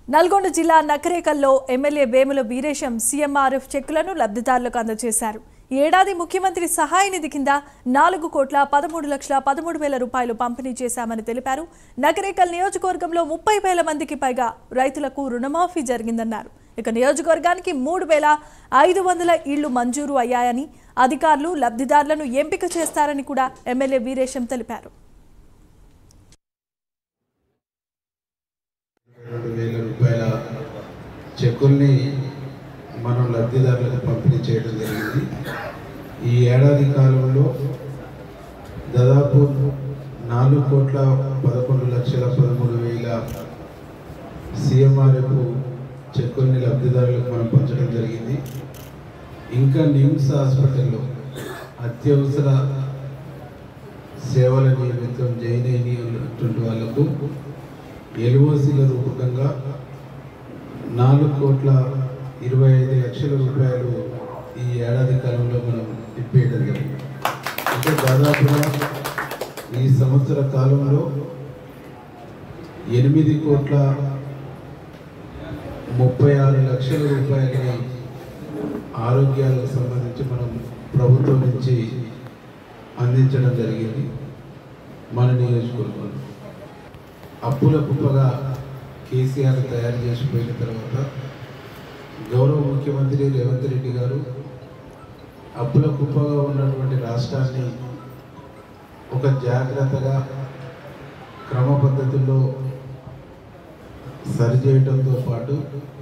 నల్గొండ జిల్లా నకరేకల్లో MLA Vemula Veeresham CMRF చెక్కులను లబ్ధిదారులకు అందజేశారు ఈ ఏడాది ముఖ్యమంత్రి సహాయ నిధి కింద నాలుగు కోట్ల పదమూడు లక్షల పదమూడు వేల రూపాయలు పంపిణీ చేశామని తెలిపారు నకరేకల్ నియోజకవర్గంలో ముప్పై వేల మందికి పైగా రైతులకు రుణమాఫీ జరిగిందన్నారు ఇక నియోజకవర్గానికి మూడు వేల ఐదు వందల ఇళ్లు మంజూరు అయ్యాయని అధికారులు లబ్ధిదారులను ఎంపిక చేస్తారని కూడా ఎమ్మెల్యే వీరేశం తెలిపారు రెండు వేల రూపాయల చెక్కుల్ని మనం లబ్ధిదారులకు పంపిణీ చేయడం జరిగింది ఈ ఏడాది కాలంలో దాదాపు నాలుగు కోట్ల పదకొండు లక్షల పదమూడు వేల సిఎంఆర్ఎఫ్ చెక్కుల్ని లబ్ధిదారులకు మనం పంచడం జరిగింది ఇంకా నిమ్స్ హాస్పిటల్లో అత్యవసర సేవల నిమిత్తం జైన్ అయినటువంటి వాళ్ళకు ఎల్ఓసీల రూపకంగా నాలుగు కోట్ల ఇరవై ఐదు లక్షల రూపాయలు ఈ ఏడాది కాలంలో మనం ఇప్పేయడం జరిగింది అంటే దాదాపుగా ఈ సంవత్సర కాలంలో ఎనిమిది కోట్ల ముప్పై ఆరు లక్షల రూపాయలని ఆరోగ్యాలకు సంబంధించి మనం ప్రభుత్వం నుంచి అందించడం జరిగింది మన నియోజకవర్గంలో అప్పుల కుప్పగా కేసీఆర్ తయారు చేసిపోయిన తర్వాత గౌరవ ముఖ్యమంత్రి రేవంత్ రెడ్డి గారు అప్పుల కుప్పగా ఉన్నటువంటి రాష్ట్రాన్ని ఒక జాగ్రత్తగా క్రమ పద్ధతుల్లో సరిచేయడంతో పాటు